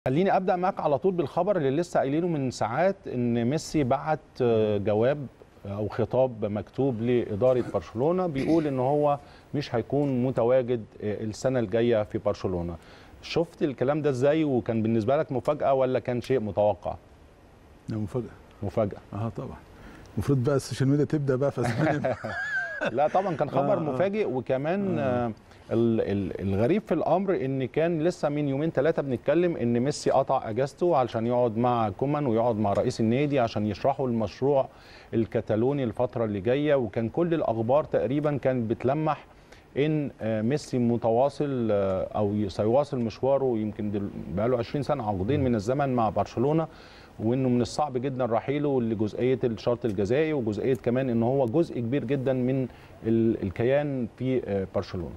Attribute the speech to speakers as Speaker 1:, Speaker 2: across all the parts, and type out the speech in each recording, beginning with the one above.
Speaker 1: خليني ابدا معاك على طول بالخبر اللي لسه قايلينه من ساعات ان ميسي بعت جواب او خطاب مكتوب لاداره برشلونه بيقول ان هو مش هيكون متواجد السنه الجايه في برشلونه شفت الكلام ده ازاي وكان بالنسبه لك مفاجاه ولا كان شيء متوقع
Speaker 2: لا مفاجاه
Speaker 1: مفاجاه
Speaker 2: اه طبعا المفروض بقى السوشيال ميديا تبدا بقى في اسبانيا
Speaker 1: لا طبعا كان خبر
Speaker 2: آه، آه.
Speaker 1: مفاجئ وكمان
Speaker 2: آه.
Speaker 1: آه. ال- ال- الغريب في الامر ان كان لسه من يومين ثلاثه بنتكلم ان ميسي قطع اجازته علشان يقعد مع كومان ويقعد مع رئيس النادي عشان يشرحوا المشروع الكتالوني الفتره اللي جايه وكان كل الاخبار تقريبا كانت بتلمح ان آه، ميسي متواصل آه، او سيواصل مشواره يمكن دل- بقاله 20 سنه عقدين من الزمن مع برشلونه وانه من الصعب جدا رحيله لجزئيه الشرط الجزائي وجزئيه كمان ان هو جزء كبير جدا من ال- الكيان في آه، برشلونه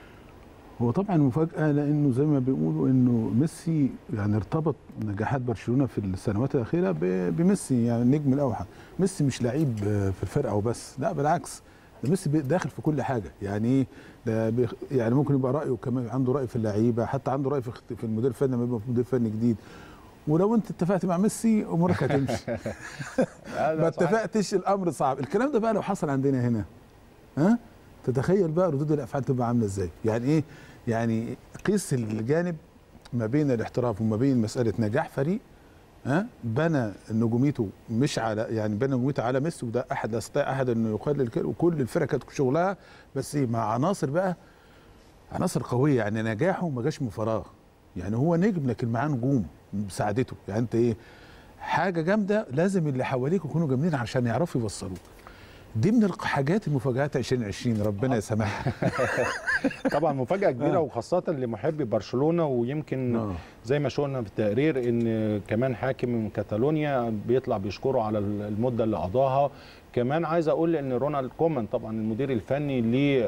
Speaker 2: هو طبعا مفاجاه لانه زي ما بيقولوا انه ميسي يعني ارتبط نجاحات برشلونه في السنوات الاخيره ب- بميسي يعني النجم الاوحد ميسي مش لعيب في الفرقه وبس لا بالعكس ده ميسي بي- داخل في كل حاجه يعني ايه ده بيخ- يعني ممكن يبقى رايه كمان عنده راي في اللعيبه حتى عنده راي في اخت- في المدير الفني لما يبقى في مدير فني جديد ولو انت اتفقت مع ميسي امورك هتمشي ما اتفقتش الامر صعب الكلام ده بقى لو حصل عندنا هنا ها تتخيل بقى ردود الافعال تبقى عامله ازاي يعني ايه يعني قيس الجانب ما بين الاحتراف وما بين مساله نجاح فريق ها بنى نجوميته مش على يعني بنى نجوميته على ميسي وده احد لا يستطيع احد انه يقلل كده وكل الفرق كانت شغلها بس إيه، مع عناصر بقى عناصر قويه يعني نجاحه ما جاش من فراغ يعني هو نجم لكن معاه نجوم مساعدته يعني انت ايه حاجه جامده لازم اللي حواليك يكونوا جامدين عشان يعرفوا يوصلوك دي من الحاجات المفاجآت 2020 ربنا يسامحها
Speaker 1: طبعا مفاجاه كبيره
Speaker 2: آه.
Speaker 1: وخاصه لمحبي برشلونه ويمكن
Speaker 2: آه.
Speaker 1: زي ما شفنا في التقرير ان كمان حاكم من كاتالونيا بيطلع بيشكره على المده اللي قضاها كمان عايز اقول ان رونالد كومان طبعا المدير الفني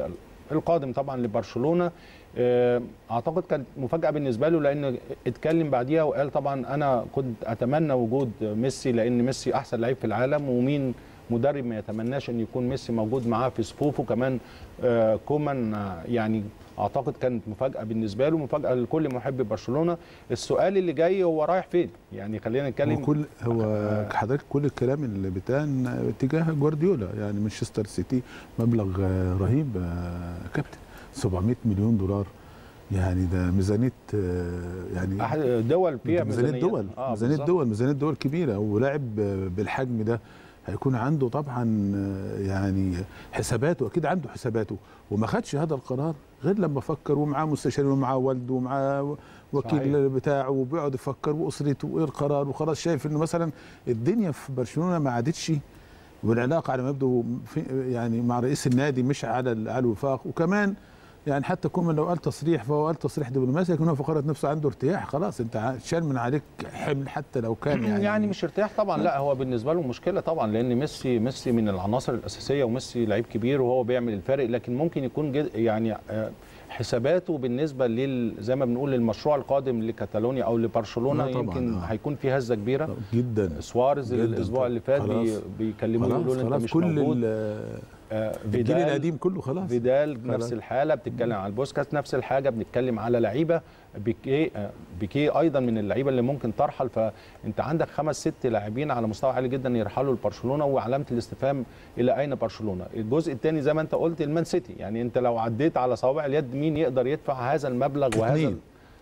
Speaker 1: للقادم طبعا لبرشلونه آه، اعتقد كانت مفاجاه بالنسبه له لان اتكلم بعديها وقال طبعا انا كنت اتمنى وجود ميسي لان ميسي احسن لعيب في العالم ومين مدرب ما يتمناش ان يكون ميسي موجود معاه في صفوفه كمان آه، كومان آه، يعني اعتقد كانت مفاجاه بالنسبه له مفاجاه لكل محبي برشلونه السؤال اللي جاي هو رايح فين يعني خلينا
Speaker 2: هو
Speaker 1: نتكلم
Speaker 2: كل هو حضرتك كل الكلام اللي بيتقال اتجاه جوارديولا يعني مانشستر سيتي مبلغ آه، رهيب آه، كابتن 700 مليون دولار يعني ده ميزانيه آه، يعني
Speaker 1: احد دول فيها
Speaker 2: ميزانيه دول
Speaker 1: آه،
Speaker 2: ميزانيه
Speaker 1: بالظبط.
Speaker 2: دول ميزانيه دول كبيره ولاعب آه، بالحجم ده هيكون عنده طبعا آه، يعني حساباته اكيد عنده حساباته وما خدش هذا القرار غير لما فكر ومعاه مستشارين ومعاه والده ومعاه وكيل
Speaker 1: صحيح.
Speaker 2: بتاعه وبيقعد يفكر واسرته وايه القرار وخلاص شايف انه مثلا الدنيا في برشلونه ما عادتش والعلاقه على ما يبدو في يعني مع رئيس النادي مش على ال- على الوفاق وكمان يعني حتى كومان لو قال تصريح فهو قال تصريح دبلوماسي لكن هو في قرارة نفسه عنده ارتياح خلاص انت ع- شال من عليك حمل حتى لو كان
Speaker 1: يعني,
Speaker 2: يعني
Speaker 1: يعني مش ارتياح طبعا لا هو بالنسبه له مشكله طبعا لان ميسي ميسي من العناصر الاساسيه وميسي لعيب كبير وهو بيعمل الفارق لكن ممكن يكون جد يعني آه، حساباته بالنسبه لل زي ما بنقول للمشروع القادم لكاتالونيا او لبرشلونه
Speaker 2: لا طبعاً،
Speaker 1: يمكن
Speaker 2: آه.
Speaker 1: هيكون في هزه كبيره
Speaker 2: جدا
Speaker 1: سواريز
Speaker 2: جداً
Speaker 1: الاسبوع
Speaker 2: طبعاً.
Speaker 1: اللي فات بي
Speaker 2: خلاص.
Speaker 1: بيكلموه يقولوا له انت
Speaker 2: خلاص
Speaker 1: مش
Speaker 2: كل
Speaker 1: موجود
Speaker 2: ال-
Speaker 1: آه،
Speaker 2: الجيل
Speaker 1: فيدال
Speaker 2: القديم كله خلاص
Speaker 1: فيدال
Speaker 2: خلاص.
Speaker 1: نفس الحاله بتتكلم على البوسكاس نفس الحاجه بنتكلم على لعيبه بيكي آه، بيكي ايضا من اللعيبه اللي ممكن ترحل فانت عندك خمس ست لاعبين على مستوى عالي جدا يرحلوا لبرشلونه وعلامه الاستفهام الى اين برشلونه الجزء الثاني زي ما انت قلت المان سيتي يعني انت لو عديت على صوابع اليد مين يقدر يدفع هذا المبلغ وهذا
Speaker 2: اتنين.
Speaker 1: ال-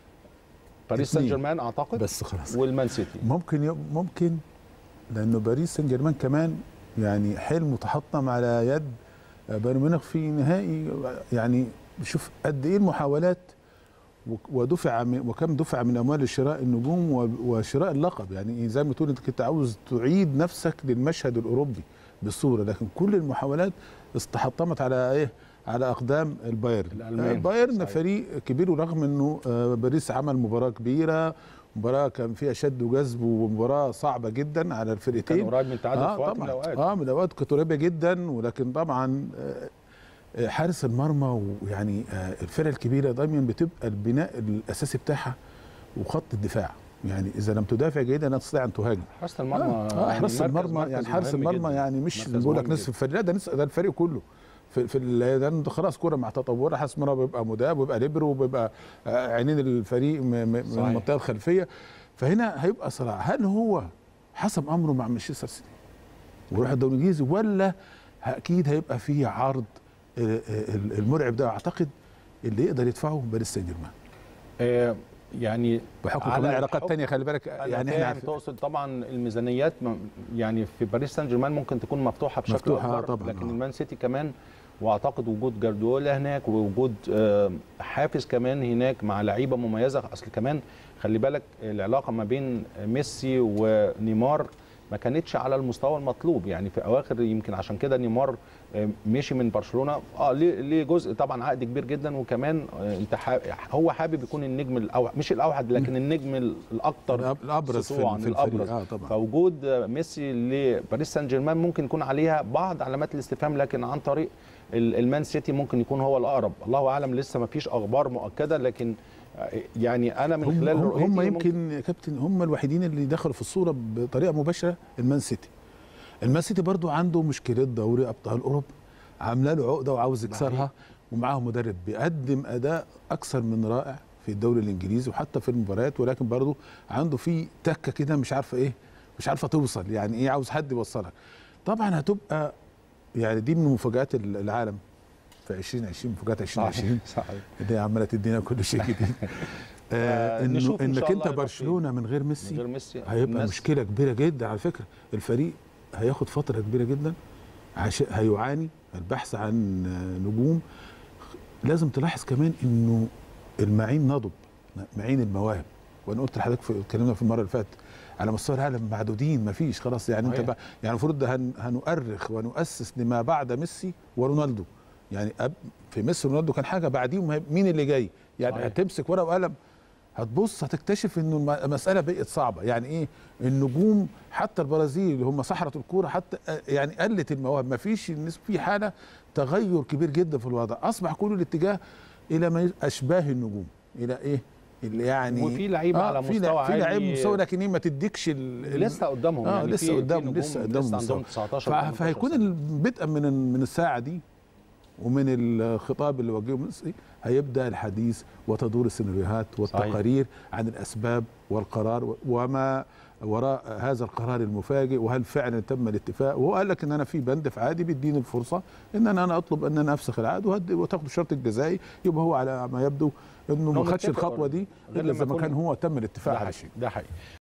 Speaker 1: باريس سان
Speaker 2: اتنين.
Speaker 1: جيرمان اعتقد
Speaker 2: بس خلاص
Speaker 1: والمان سيتي
Speaker 2: ممكن ي- ممكن لانه باريس سان جيرمان كمان يعني حلم متحطم على يد بايرن ميونخ في نهائي يعني شوف قد ايه المحاولات وك- ودفع من وكم دفع من اموال شراء النجوم و- وشراء اللقب يعني زي ما تقول انت كنت عاوز تعيد نفسك للمشهد الاوروبي بالصوره لكن كل المحاولات استحطمت على ايه على اقدام البايرن
Speaker 1: الألمان.
Speaker 2: البايرن
Speaker 1: صحيح.
Speaker 2: فريق كبير ورغم انه آه، باريس عمل مباراه كبيره مباراه كان فيها شد وجذب ومباراه صعبه جدا على الفرقتين
Speaker 1: كان قريب من التعادل
Speaker 2: آه
Speaker 1: في وقت من
Speaker 2: طبعا
Speaker 1: الاوقات
Speaker 2: اه من الاوقات كانت قريبه جدا ولكن طبعا آه، آه، حارس المرمى ويعني آه، الفرق الكبيره دايما بتبقى البناء الاساسي بتاعها وخط الدفاع يعني اذا لم تدافع جيدا لا تستطيع ان تهاجم
Speaker 1: حراسه المرمى
Speaker 2: اه
Speaker 1: يعني
Speaker 2: حراسه
Speaker 1: مركز-
Speaker 2: المرمى
Speaker 1: مركز
Speaker 2: يعني حارس
Speaker 1: مهم
Speaker 2: المرمى
Speaker 1: جداً.
Speaker 2: يعني مش
Speaker 1: مركز
Speaker 2: بقول لك
Speaker 1: مهم
Speaker 2: نصف
Speaker 1: جداً.
Speaker 2: الفريق لا ده نصف ده الفريق كله في في ال- ده انت خلاص كوره مع تطورها حارس المرمى بيبقى مداب وبيبقى ليبرو وبيبقى آه، عينين الفريق م- م- من
Speaker 1: صحيح.
Speaker 2: المنطقه الخلفيه فهنا هيبقى صراع هل هو حسم امره مع مانشستر سيتي ويروح الدوري الانجليزي ولا اكيد هيبقى فيه عرض آه، آه، المرعب ده اعتقد اللي يقدر يدفعه باريس سان جيرمان
Speaker 1: آه، يعني
Speaker 2: بحكم
Speaker 1: على
Speaker 2: كمان علاقات
Speaker 1: الحكم-
Speaker 2: تانية خلي بالك
Speaker 1: يعني
Speaker 2: يعني
Speaker 1: احنا
Speaker 2: احنا
Speaker 1: تقصد طبعا الميزانيات م- يعني في باريس سان جيرمان ممكن تكون مفتوحه بشكل
Speaker 2: مفتوحة
Speaker 1: اكبر
Speaker 2: طبعاً،
Speaker 1: لكن
Speaker 2: آه.
Speaker 1: المان سيتي كمان واعتقد وجود جارديولا هناك ووجود آه، حافز كمان هناك مع لعيبه مميزه اصل كمان خلي بالك العلاقه ما بين ميسي ونيمار ما كانتش على المستوى المطلوب يعني في اواخر يمكن عشان كده نيمار آه، مشي من برشلونه اه ليه ليه جزء طبعا عقد كبير جدا وكمان آه، انت حا- هو حابب يكون النجم الاوحد مش الاوحد لكن النجم الاكثر
Speaker 2: الأب- الابرز في,
Speaker 1: سطوعاً،
Speaker 2: في الفريق
Speaker 1: الأبرز.
Speaker 2: اه طبعا
Speaker 1: فوجود ميسي لباريس سان جيرمان ممكن يكون عليها بعض علامات الاستفهام لكن عن طريق ال- المان سيتي ممكن يكون هو الاقرب الله اعلم لسه ما فيش اخبار مؤكده لكن يعني انا من
Speaker 2: هم,
Speaker 1: خلال
Speaker 2: هم,
Speaker 1: رؤيتي
Speaker 2: هم
Speaker 1: ممكن-
Speaker 2: يمكن يا كابتن هم الوحيدين اللي دخلوا في الصوره بطريقه مباشره المان سيتي المان سيتي برضو عنده مشكله دوري ابطال اوروبا عامله له عقده وعاوز يكسرها ومعاه مدرب بيقدم اداء اكثر من رائع في الدوري الانجليزي وحتى في المباريات ولكن برضو عنده في تكه كده مش عارفه ايه مش عارفه توصل يعني ايه عاوز حد يوصلها طبعا هتبقى يعني دي من مفاجات العالم في 2020 مفاجات 2020
Speaker 1: صحيح
Speaker 2: اللي هي عماله تدينا كل شيء جديد آه انه
Speaker 1: نشوف إن
Speaker 2: انك
Speaker 1: شاء الله
Speaker 2: انت
Speaker 1: يبقى
Speaker 2: برشلونه من غير
Speaker 1: من
Speaker 2: ميسي
Speaker 1: غير ميسي
Speaker 2: هيبقى
Speaker 1: الناس-
Speaker 2: مشكله كبيره جدا على فكره الفريق هياخد فتره كبيره جدا عش... هيعاني البحث عن آه، نجوم لازم تلاحظ كمان انه المعين نضب معين المواهب وانا قلت لحضرتك في اتكلمنا في المره اللي فاتت على مستوى العالم معدودين ما فيش خلاص يعني انت
Speaker 1: صحيح.
Speaker 2: بقى يعني المفروض ده هن... هنؤرخ ونؤسس لما بعد ميسي ورونالدو يعني أب... في ميسي ورونالدو كان حاجه بعديهم هي- مين اللي جاي يعني
Speaker 1: صحيح.
Speaker 2: هتمسك ورقه وقلم هتبص هتكتشف انه الم- المساله بقت صعبه يعني ايه النجوم حتى البرازيل اللي هم سحره الكوره حتى آه، يعني قلت المواهب ما فيش الناس في حاله تغير كبير جدا في الوضع اصبح كل الاتجاه الى ما اشباه النجوم الى ايه اللي يعني
Speaker 1: وفي لعيبه على
Speaker 2: في
Speaker 1: مستوى
Speaker 2: لع- في لعيب
Speaker 1: عالي
Speaker 2: مستوى لكن ايه ما تديكش ال- ال-
Speaker 1: لسه قدامهم
Speaker 2: اه
Speaker 1: يعني
Speaker 2: لسه
Speaker 1: في- في
Speaker 2: قدامهم
Speaker 1: نجوم
Speaker 2: لسه قدامهم
Speaker 1: لسه عندهم
Speaker 2: مستوى.
Speaker 1: 19
Speaker 2: ف-
Speaker 1: 18
Speaker 2: فهيكون
Speaker 1: سنة.
Speaker 2: بدءا من من الساعه دي ومن الخطاب اللي وجهه ميسي هيبدا الحديث وتدور السيناريوهات والتقارير عن الاسباب والقرار و- وما وراء هذا القرار المفاجئ وهل فعلا تم الاتفاق وهو قال لك ان انا في بند في عادي بيديني الفرصه ان انا انا اطلب ان انا افسخ العقد وهد- وتاخد الشرط الجزائي يبقى هو على ما يبدو انه
Speaker 1: إنه
Speaker 2: ما خدش
Speaker 1: متفق
Speaker 2: الخطوه
Speaker 1: already.
Speaker 2: دي
Speaker 1: غير
Speaker 2: الا
Speaker 1: لما
Speaker 2: اذا ما
Speaker 1: يكون-
Speaker 2: كان هو تم الاتفاق
Speaker 1: ده
Speaker 2: على
Speaker 1: حقيقي
Speaker 2: شيء
Speaker 1: ده حقيقي